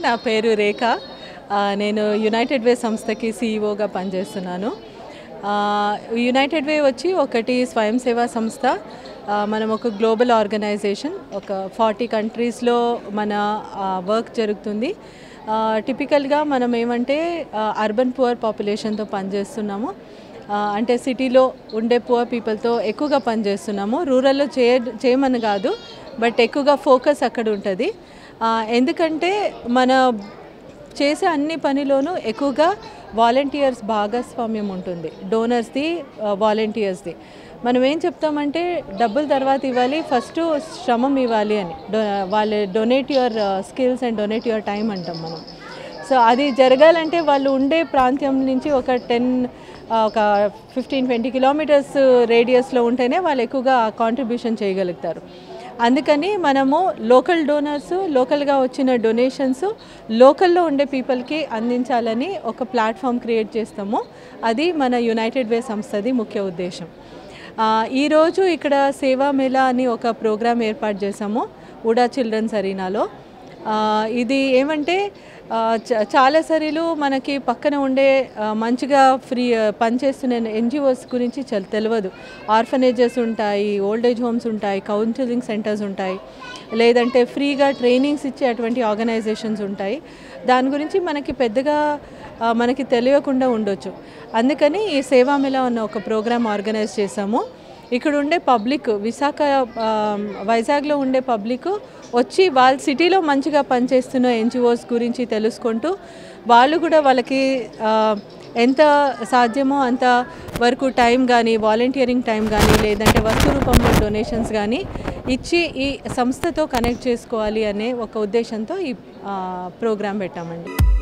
నా పేరు రేఖ ఆ, నేను యునైటెడ్ వే సంస్థకి సీఈఓగా పనిచేస్తున్నాను ఆ, యునైటెడ్ వే వచ్చి ఒకటి స్వయం సేవా సంస్థ ఆ, మనం ఒక గ్లోబల్ ఆర్గనైజేషన్ ఒక ఫార్టీ కంట్రీస్లో మన వర్క్ జరుగుతుంది ఆ, టిపికల్గా మనం ఏమంటే అర్బన్ పువర్ పాపులేషన్తో పనిచేస్తున్నాము ఆ, అంటే సిటీలో ఉండే పువర్ పీపుల్తో ఎక్కువగా పనిచేస్తున్నాము రూరల్లో చేయ చేయమని కాదు బట్ ఎక్కువగా ఫోకస్ అక్కడ ఉంటుంది ఆ, ఎందుకంటే మన చేసే అన్ని పనిలోనూ ఎక్కువగా వాలంటీర్స్ భాగస్వామ్యం ఉంటుంది డోనర్స్ది వాలంటీర్స్ది మనం ఏం చెప్తామంటే డబ్బులు తర్వాత ఇవ్వాలి ఫస్ట్ శ్రమం ఇవ్వాలి అని డొ వాళ్ళు donate your skills and donate your time అంటాం మనం సో అది జరగాలంటే వాళ్ళు ఉండే ప్రాంతం నుంచి ఒక టెన్ ఒక ఫిఫ్టీన్ ట్వంటీ కిలోమీటర్స్ రేడియస్లో ఉంటేనే వాళ్ళు ఎక్కువగా కాంట్రిబ్యూషన్ చేయగలుగుతారు అందుకని మనము లోకల్ డోనర్స్ లోకల్గా వచ్చిన డొనేషన్స్ లోకల్లో ఉండే పీపుల్కి అందించాలని ఒక ప్లాట్ఫామ్ క్రియేట్ చేస్తాము అది మన యునైటెడ్ వే సంస్థది ముఖ్య ఉద్దేశం ఆ, ఈరోజు ఇక్కడ సేవా మేళా అని ఒక ప్రోగ్రామ్ ఏర్పాటు చేసాము ఉడా చిల్డ్రన్స్ అరీనాలో ఆ, ఇది ఏమంటే ఆ, చ- చాలా సరిలు మనకి పక్కన ఉండే ఆ, మంచిగా ఫ్రీ ఆ, పనిచేస్తున్న ఎన్జిఓస్ గురించి చల్ తెలియదు ఆర్ఫనేజెస్ ఉంటాయి ఓల్డ్ ఏజ్ హోమ్స్ ఉంటాయి కౌన్సిలింగ్ సెంటర్స్ ఉంటాయి లేదంటే ఫ్రీగా ట్రైనింగ్స్ ఇచ్చే అటువంటి ఆర్గనైజేషన్స్ ఉంటాయి దాని గురించి మనకి పెద్దగా ఆ, మనకి తెలియకుండా ఉండొచ్చు అందుకని ఈ సేవా మేళా అన్న ఒక ప్రోగ్రామ్ ఆర్గనైజ్ చేసాము ఇక్కడ ఉండే పబ్లిక్ విశాఖ ఆ, వైజాగ్లో ఉండే పబ్లిక్ వచ్చి వాళ్ళ సిటీలో మంచిగా పనిచేస్తున్న ఎన్జిఓస్ గురించి తెలుసుకుంటూ వాళ్ళు కూడా వాళ్ళకి ఆ, ఎంత సాధ్యమో అంత వరకు టైం కానీ వాలంటీరింగ్ టైం కానీ లేదంటే వస్తు రూపంలో డొనేషన్స్ కానీ ఇచ్చి ఈ సంస్థతో కనెక్ట్ చేసుకోవాలి అనే ఒక ఉద్దేశంతో ఈ ప్రోగ్రాం పెట్టామండి